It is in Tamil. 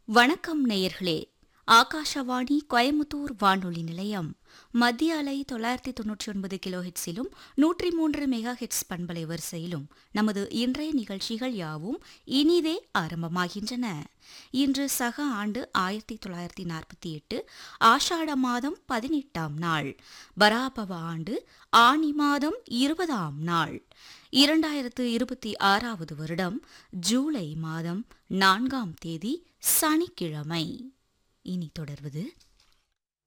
வணக்கம் நேயர்களே ஆகாஷவாணி கோயமுத்தூர் வானொலி நிலையம் மத்திய அலை தொள்ளாயிரத்தி தொன்னூற்றி ஒன்பது கிலோ ஹெட்ஸிலும் நூற்றி மூன்று மெகா ஹெட்ஸ் பண்பலை வரிசையிலும் நமது இன்றைய நிகழ்ச்சிகள் யாவும் இனிதே ஆரம்பமாகின்றன இன்று சக ஆண்டு ஆயிரத்தி தொள்ளாயிரத்தி நாற்பத்தி எட்டு ஆஷாட மாதம் பதினெட்டாம் நாள் பராபவ ஆண்டு ஆனி மாதம் இருபதாம் நாள் இரண்டாயிரத்து இருபத்தி ஆறாவது வருடம் ஜூலை மாதம் நான்காம் தேதி சனிக்கிழமை இனி தொடர்வது